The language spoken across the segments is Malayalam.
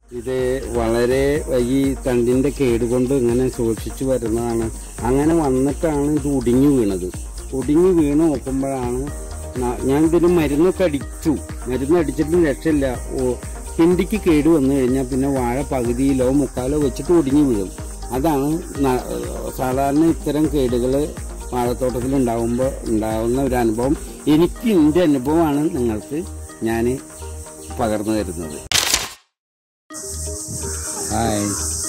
ഇത് വളരെ ഈ തണ്ടിന്റെ കേട് കൊണ്ട് ഇങ്ങനെ സൂക്ഷിച്ചു വരുന്നതാണ് അങ്ങനെ വന്നിട്ടാണ് ഇത് ഒടിഞ്ഞു വീണത് ഒടിഞ്ഞു വീണ് നോക്കുമ്പോഴാണ് ന- ഞാൻ ഇതിന് മരുന്നൊക്കെ അടിച്ചു മരുന്ന് അടിച്ചിട്ടും രക്ഷയില്ല ഓ പിണ്ടിക്ക് കേട് വന്നു കഴിഞ്ഞാൽ പിന്നെ വാഴ പകുതിയിലോ മുക്കാലോ വെച്ചിട്ട് ഒടിഞ്ഞു വീഴും അതാണ് ന- സാധാരണ ഇത്തരം കേടുകൾ വാഴത്തോട്ടത്തിൽ ഉണ്ടാകുമ്പോൾ ഉണ്ടാകുന്ന ഒരു അനുഭവം എനിക്ക് എൻ്റെ അനുഭവമാണ് നിങ്ങൾക്ക് ഞാൻ പകർന്നു തരുന്നത് ഹായ്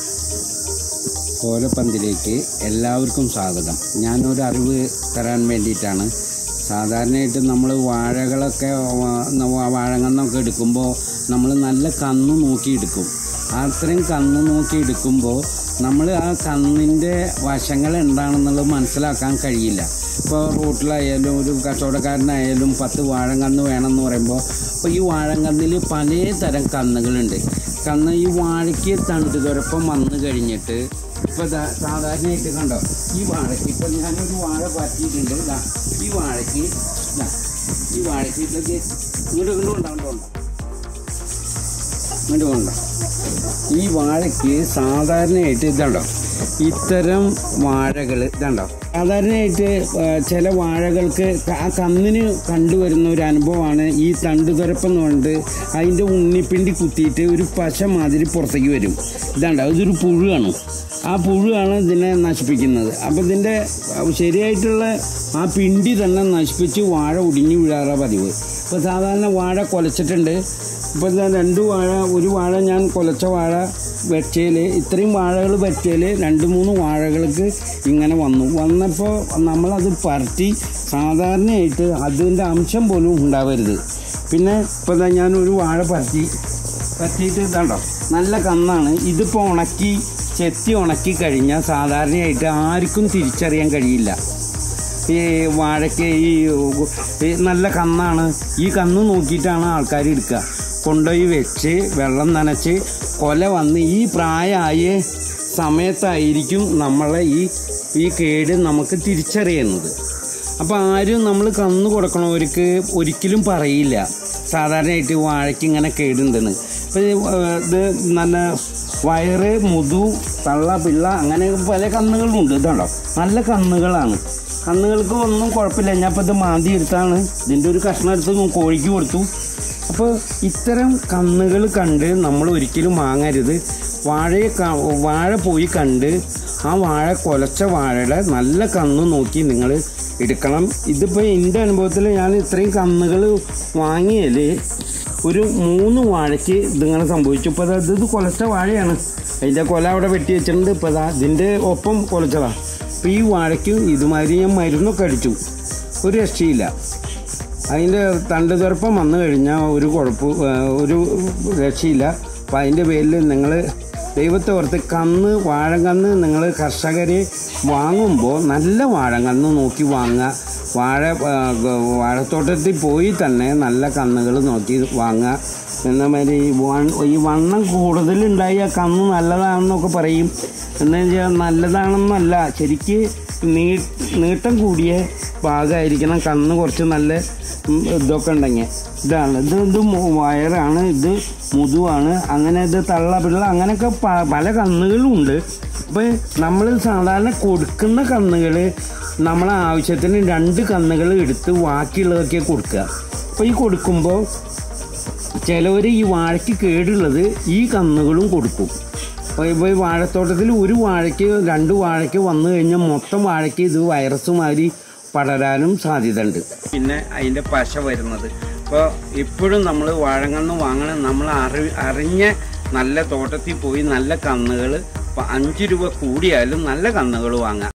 കോലപ്പന്തിലേക്ക് എല്ലാവർക്കും സ്വാഗതം ഞാനൊരു അറിവ് തരാൻ വേണ്ടിയിട്ടാണ് സാധാരണയായിട്ട് നമ്മൾ വാഴകളൊക്കെ വാ- വാഴകന്നൊക്കെ എടുക്കുമ്പോൾ നമ്മൾ നല്ല കന്ന് നോക്കി എടുക്കും അത്രയും കന്ന് നോക്കി എടുക്കുമ്പോൾ നമ്മൾ ആ കന്നിൻ്റെ വശങ്ങൾ എന്താണെന്നുള്ളത് മനസ്സിലാക്കാൻ കഴിയില്ല ഇപ്പോൾ റോട്ടിലായാലും ഒരു കച്ചവടക്കാരനായാലും പത്ത് വാഴങ്കന്ന് വേണമെന്ന് പറയുമ്പോൾ അപ്പോൾ ഈ വാഴങ്കന്നിൽ പലതരം കന്നുകളുണ്ട് കന്ന് ഈ വാഴയ്ക്ക് തണ്ട് തുരപ്പം വന്നു കഴിഞ്ഞിട്ട് ഇപ്പോൾ സാധാരണയായിട്ട് കണ്ടോ ഈ വാഴയ്ക്ക് ഇപ്പം ഞാനൊരു വാഴ പറ്റിയിട്ടുണ്ട് ഇതാ ഈ വാഴയ്ക്ക് ഇതാ ഈ വാഴയ്ക്ക് ഇതൊക്കെ ഇങ്ങോട്ട് ഇങ്ങോട്ട് കൊണ്ടാണ്ടോ ഇങ്ങോട്ട് കൊണ്ടോ ഈ വാഴയ്ക്ക് സാധാരണയായിട്ട് ഇതുണ്ടോ ഇത്തരം വാഴകൾ ഇതുണ്ടോ സാധാരണയായിട്ട് ആ, ചില വാഴകൾക്ക് ക- ആ കന്നിന് കണ്ടുവരുന്ന ഒരു അനുഭവമാണ് ഈ തണ്ട് തുരപ്പെന്ന് പറഞ്ഞിട്ട് അതിൻ്റെ ഉണ്ണിപ്പിണ്ടി കുത്തിയിട്ട് ഒരു പശ മാതിരി പുറത്തേക്ക് വരും ഇതാണ്ടോ ഇതൊരു പുഴുവാണ് ആ പുഴുവാണ് ഇതിനെ നശിപ്പിക്കുന്നത് അപ്പം ഇതിൻ്റെ ശരിയായിട്ടുള്ള ആ പിണ്ടി തന്നെ നശിപ്പിച്ച് വാഴ ഒടിഞ്ഞു വീഴാറ പതിവ് ഇപ്പോൾ സാധാരണ വാഴ കുലച്ചിട്ടുണ്ട് ഇപ്പോൾ ഇതാ രണ്ട് വാഴ ഒരു വാഴ ഞാൻ കുലച്ച വാഴ വെച്ചതിൽ ഇത്രയും വാഴകൾ വെച്ചതിൽ രണ്ട് മൂന്ന് വാഴകൾക്ക് ഇങ്ങനെ വന്നു വന്നപ്പോൾ നമ്മളത് പറത്തി സാധാരണയായിട്ട് അതിൻ്റെ അംശം പോലും ഉണ്ടാവരുത് പിന്നെ ഇപ്പോൾ ഇതാ ഞാൻ ഒരു വാഴ പരത്തി പറ്റിയിട്ട് ഇതാണ്ടോ നല്ല കന്നാണ് ഇതിപ്പോൾ ഉണക്കി ചെത്തി ഉണക്കി കഴിഞ്ഞാൽ സാധാരണയായിട്ട് ആർക്കും തിരിച്ചറിയാൻ കഴിയില്ല ഈ വാഴയ്ക്ക് ഈ ഈ നല്ല കന്നാണ് ഈ കന്ന് നോക്കിയിട്ടാണ് ആൾക്കാർ എടുക്കുക കൊണ്ടുപോയി വെച്ച് വെള്ളം നനച്ച് കൊല വന്ന് ഈ പ്രായമായ സമയത്തായിരിക്കും നമ്മളെ ഈ ഈ കേട് നമുക്ക് തിരിച്ചറിയുന്നത് അപ്പോൾ ആരും നമ്മൾ കന്ന് കൊടുക്കണവർക്ക് ഒരിക്കലും പറയില്ല സാധാരണയായിട്ട് വാഴയ്ക്ക് ഇങ്ങനെ കേടുണ്ടെന്ന് ഇപ്പോൾ ഇത് നല്ല വയറ് മുതു തള്ള പിള്ള അങ്ങനെ പല കന്നുകളുണ്ട് ഇതുണ്ടോ നല്ല കന്നുകളാണ് കന്നുകൾക്ക് ഒന്നും കുഴപ്പമില്ല ഞാൻ ഇപ്പോൾ ഇത് മാന്തി എടുത്താണ് ഇതിൻ്റെ ഒരു കഷ്ണം എടുത്ത് കോഴിക്ക് കൊടുത്തു അപ്പോൾ ഇത്തരം കന്നുകൾ കണ്ട് നമ്മൾ ഒരിക്കലും വാങ്ങരുത് വാഴയെ ക- വാഴ പോയി കണ്ട് ആ വാഴ കുലച്ച വാഴയുടെ നല്ല കന്ന് നോക്കി നിങ്ങൾ എടുക്കണം ഇതിപ്പോൾ എൻ്റെ അനുഭവത്തിൽ ഞാൻ ഇത്രയും കന്നുകൾ വാങ്ങിയതിൽ ഒരു മൂന്ന് വാഴയ്ക്ക് ഇതിങ്ങനെ സംഭവിച്ചു ഇപ്പോൾ ദാ ഇത് കുലച്ച വാഴയാണ് അതിൻ്റെ കൊല അവിടെ വെട്ടി വെച്ചിട്ടുണ്ട് ഇപ്പോൾ ദാ ഇതിൻ്റെ ഒപ്പം കുലച്ചതാണ് അപ്പോൾ ഈ വാഴയ്ക്കും ഇതുമാതിരി ഞാൻ മരുന്നൊക്കെ അടിച്ചു ഒരു രക്ഷയില്ല അതിൻ്റെ തണ്ട് തുറപ്പം വന്നു കഴിഞ്ഞാൽ ഒരു കുഴപ്പം ഒരു രക്ഷയില്ല അപ്പം അതിൻ്റെ പേരിൽ നിങ്ങൾ ദൈവത്തെ ഓർത്ത് കന്ന് വാഴക്കന്ന് നിങ്ങൾ കർഷകരെ വാങ്ങുമ്പോൾ നല്ല വാഴക്കന്ന് നോക്കി വാങ്ങുക വാഴ ആ, ഗ- വാഴത്തോട്ടത്തിൽ പോയി തന്നെ നല്ല കന്നുകൾ നോക്കി വാങ്ങുക എന്ന മാതിരി ഈ വൺ- ഈ വണ്ണം കൂടുതലുണ്ടായ കന്ന് നല്ലതാണെന്നൊക്കെ പറയും എന്ന് വെച്ചാൽ നല്ലതാണെന്നല്ല ശരിക്ക് നീ നീട്ടം കൂടിയ ഭാഗമായിരിക്കണം കന്ന് കുറച്ച് നല്ല ഉം, ഇതൊക്കെ ഉണ്ടെങ്കിൽ ഇതാണ് ഇത് ഇത് മു- വയറാണ് ഇത് മുതുവാണ് അങ്ങനെ ഇത് തള്ള പിള്ള അങ്ങനെയൊക്കെ പ- പല കന്നുകളും ഉണ്ട് അപ്പോൾ നമ്മൾ സാധാരണ കൊടുക്കുന്ന കന്നുകൾ നമ്മളെ ആവശ്യത്തിന് രണ്ട് കന്നുകൾ എടുത്ത് ബാക്കിയുള്ളതൊക്കെ കൊടുക്കുക അപ്പോൾ ഈ കൊടുക്കുമ്പോൾ ചിലവർ ഈ വാഴയ്ക്ക് കേടുള്ളത് ഈ കന്നുകളും കൊടുക്കും അപ്പോൾ ഇപ്പോൾ ഈ വാഴത്തോട്ടത്തിൽ ഒരു വാഴയ്ക്ക് രണ്ട് വാഴയ്ക്ക് വന്നു കഴിഞ്ഞാൽ മൊത്തം വാഴയ്ക്ക് ഇത് വൈറസ് മാതിരി പടരാനും സാധ്യതയുണ്ട് പിന്നെ അതിൻ്റെ പശ വരുന്നത് അപ്പോൾ ഇപ്പോഴും നമ്മൾ വാഴകന്ന് വാങ്ങണം നമ്മൾ അറി അറിഞ്ഞ നല്ല തോട്ടത്തിൽ പോയി നല്ല കന്നുകൾ ഇപ്പം അഞ്ച് രൂപ കൂടിയാലും നല്ല കന്നുകൾ വാങ്ങുക